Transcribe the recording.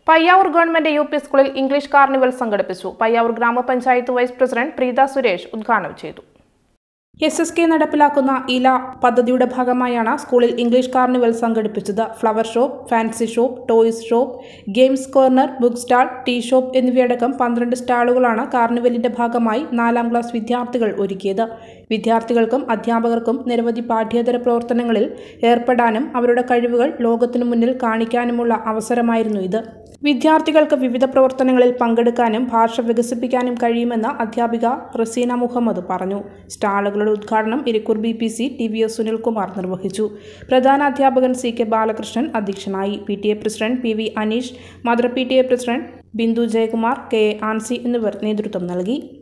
Payyavoor government U P സ്കൂളിൽ English carnival സംഘടിപ്പിച്ചു പയ്യാവൂർ ഗ്രാമപഞ്ചായത്ത് വൈസ് പ്രസിഡന്റ് പ്രീത സുരേഷ് ഉദ്ഘാടനം ചെയ്തു എസ് എസ് കെ നടപ്പിലാക്കുന്ന ഇല പദ്ധതിയുടെ ഭാഗമായാണ് സ്കൂളിൽ ഇംഗ്ലീഷ് കാർണിവൽ സംഘടിപ്പിച്ചത് flower shop fancy shop toys shop games corner book stall tea shop എന്നിവയടക്കം പന്ത്രണ്ട് സ്റ്റാളുകളാണ് കാർണിവലിന്റെ ഭാഗമായി നാലാം ക്ലാസ് വിദ്യാർത്ഥികൾ ഒരുക്കിയത് വിദ്യാർത്ഥികൾക്കും അധ്യാപകർക്കും നിരവധി പാഠ്യേതര പ്രവർത്തനങ്ങളിൽ ഏർപ്പെടാനും അവരുടെ കഴിവുകൾ ലോകത്തിനു മുന്നിൽ കാണിക്കാനുമുള്ള അവസരമായിരുന്നു ഇത് വിദ്യാർത്ഥികൾക്ക് വിവിധ പ്രവർത്തനങ്ങളിൽ പങ്കെടുക്കാനും ഭാഷ വികസിപ്പിക്കാനും കഴിയുമെന്ന് അധ്യാപിക റസീന മുഹമ്മദ് പറഞ്ഞു സ്റ്റാളുകളുടെ ഉദ്ഘാടനം Irikkur B P C T V S Sunilkumar നിർവഹിച്ചു പ്രധാന അധ്യാപകൻ സി കെ ബാലകൃഷ്ണൻ അധ്യക്ഷനായി P T A president P V Aneesh mother P T A president Bindu Jayakumar K A Ancy എന്നിവർ നേതൃത്വം നൽകി